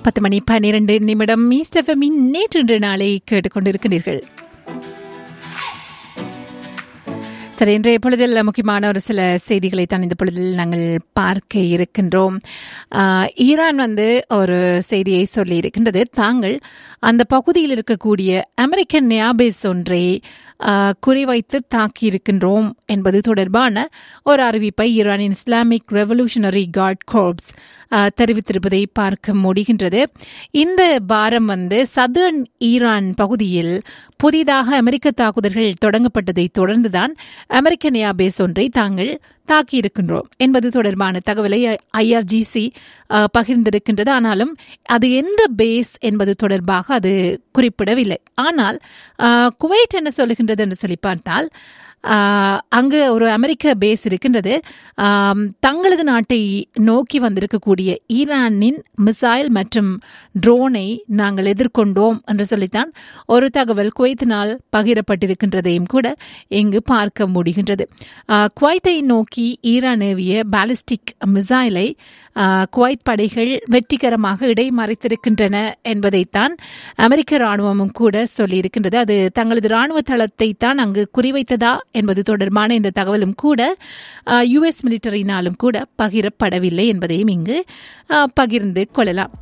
பத்து மணி பன்னிரண்டு நிமிடம் மீஸ்டஃபமின் நேற்று நாளை கேட்டுக்கொண்டிருக்கிறீர்கள் சரி இன்றைய பொழுதில் முக்கியமான ஒரு சில செய்திகளை தான் இந்த பொழுதில் நாங்கள் பார்க்க இருக்கின்றோம் ஆஹ், ஈரான் வந்து ஒரு செய்தியை சொல்லி இருக்கின்றது தாங்கள் அந்த பகுதியில் இருக்கக்கூடிய அமெரிக்கன் நியாபேஸ் ஒன்றை ஆஹ், குறிவைத்து தாக்கியிருக்கின்றோம் என்பது தொடர்பான ஒரு அறிவிப்பை ஈரானின் இஸ்லாமிக் ரெவல்யூஷனரி கார்ட் கோர்ப்ஸ் தெரிவித்திருப்பதை பார்க்க முடிகின்றது இந்த வாரம் வந்து சதர்ன் ஈரான் பகுதியில் புதிதாக அமெரிக்க தாக்குதல்கள் தொடங்கப்பட்டதை தொடர்ந்துதான் அமெரிக்க நியாபேஸ் ஒன்றை தாங்கள் தாக்கியிருக்கின்றோம் என்பது தொடர்பான தகவலை ஐஆர்ஜிசி பகிர்ந்திருக்கின்றது ஆனாலும் அது எந்த பேஸ் என்பது தொடர்பாக அது குறிப்பிடவில்லை ஆனால் அஹ், குவைட் என்ன சொல்லுகின்றது என்று சொல்லி பார்த்தால் ஆஹ், அங்கு ஒரு அமெரிக்க பேஸ் இருக்கின்றது ஆம், தங்களது நாட்டை நோக்கி வந்திருக்கக்கூடிய ஈரானின் மிசைல் மற்றும் ட்ரோனை நாங்கள் எதிர்கொண்டோம் என்று சொல்லித்தான் ஒரு தகவல் குவைத்தினால் பகிரப்பட்டிருக்கின்றதையும் கூட இங்கு பார்க்க முடிகின்றது ஆஹ், குவைத்தை நோக்கி ஈரான் ஏவிய பாலிஸ்டிக் மிசைலை ஆஹ், குவைத் படைகள் வெற்றிகரமாக இடைமறைத்திருக்கின்றன என்பதைத்தான் அமெரிக்க ராணுவமும் கூட சொல்லியிருக்கின்றது அது தங்களது ராணுவ தளத்தை தான் அங்கு குறிவைத்ததா என்பது தொடர்பான இந்த தகவலும் கூட யுஎஸ் மிலிட்டரினாலும் கூட பகிரப்படவில்லை என்பதையும் இங்கு ஆஹ், பகிர்ந்து கொள்ளலாம்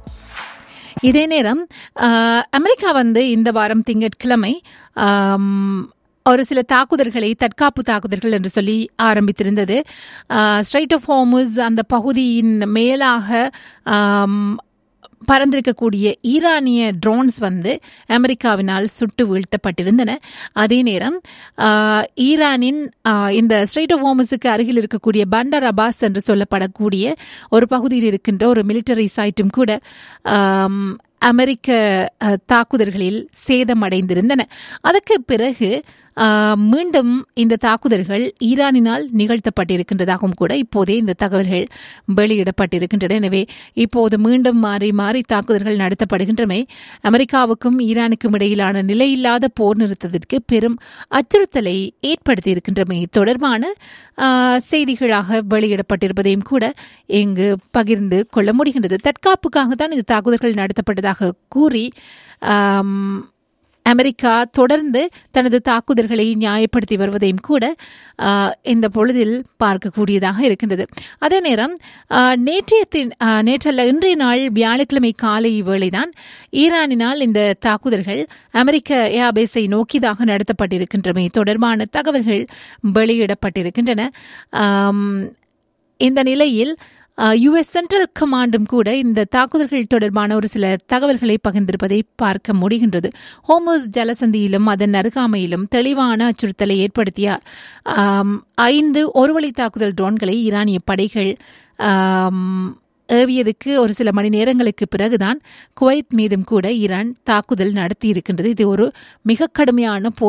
இதே நேரம் ஆஹ், அமெரிக்கா வந்து இந்த வாரம் திங்கட்கிழமை ஆம், ஒரு சில தாக்குதல்களை தற்காப்பு தாக்குதல்கள் என்று சொல்லி ஆரம்பித்திருந்தது ஸ்ட்ரைட் ஆஃப் ஹோமுஸ் அந்த பகுதியின் மேலாக ஆம், பறந்திருக்கக்கூடிய ஈரானிய ட்ரோன்ஸ் வந்து அமெரிக்காவினால் சுட்டு வீழ்த்தப்பட்டிருந்தன அதே நேரம் ஆஹ், ஈரானின் ஆஹ், இந்த ஸ்ட்ரைட் ஆஃப் ஹோமஸுக்கு அருகில் இருக்கக்கூடிய பண்டர் அபாஸ் என்று சொல்லப்படக்கூடிய ஒரு பகுதியில் இருக்கின்ற ஒரு மிலிட்டரி சைட்டும் கூட ஆம், அமெரிக்க அஹ், தாக்குதல்களில் சேதமடைந்திருந்தன அதற்கு பிறகு ஆஹ், மீண்டும் இந்த தாக்குதல்கள் ஈரானினால் நிகழ்த்தப்பட்டிருக்கின்றதாகவும் கூட இப்போதே இந்த தகவல்கள் வெளியிடப்பட்டிருக்கின்றன எனவே இப்போது மீண்டும் மாறி மாறி தாக்குதல்கள் நடத்தப்படுகின்றமை அமெரிக்காவுக்கும் ஈரானுக்கும் இடையிலான நிலையில்லாத போர் நிறுத்தத்திற்கு பெரும் அச்சுறுத்தலை ஏற்படுத்தியிருக்கின்றமை தொடர்பான ஆஹ், செய்திகளாக வெளியிடப்பட்டிருப்பதையும் கூட இங்கு பகிர்ந்து கொள்ள முடிகின்றது தற்காப்புக்காக தான் இந்த தாக்குதல்கள் நடத்தப்பட்டதாக கூறி ஆம், அமெரிக்கா தொடர்ந்து தனது தாக்குதல்களை நியாயப்படுத்தி வருவதையும் கூட ஆஹ், இந்த பொழுதில் பார்க்கக்கூடியதாக இருக்கின்றது அதே நேரம் ஆஹ், நேற்றைய தின்- ஆஹ், நேற்றல்ல இன்றைய நாள் வியாழக்கிழமை காலை வேளைதான் ஈரானினால் இந்த தாக்குதல்கள் அமெரிக்க ஏர்பேஸை நோக்கியதாக நடத்தப்பட்டிருக்கின்றமை தொடர்பான தகவல்கள் வெளியிடப்பட்டிருக்கின்றன ஆம், இந்த நிலையில் யுஎஸ் சென்ட்ரல் கமாண்டும் கூட இந்த தாக்குதல்கள் தொடர்பான ஒரு சில தகவல்களை பகிர்ந்திருப்பதை பார்க்க முடிகின்றது ஹோமோஸ் ஜலசந்தியிலும் அதன் அருகாமையிலும் தெளிவான அச்சுறுத்தலை ஏற்படுத்திய ஆம், ஐந்து ஒருவழி தாக்குதல் ட்ரோன்களை ஈரானிய படைகள் ஆம், ஏவியதுக்கு ஒரு சில மணி நேரங்களுக்கு பிறகுதான் குவைத் மீதும் கூட ஈரான் தாக்குதல் நடத்தியிருக்கின்றது இது ஒரு மிக கடுமையான போர்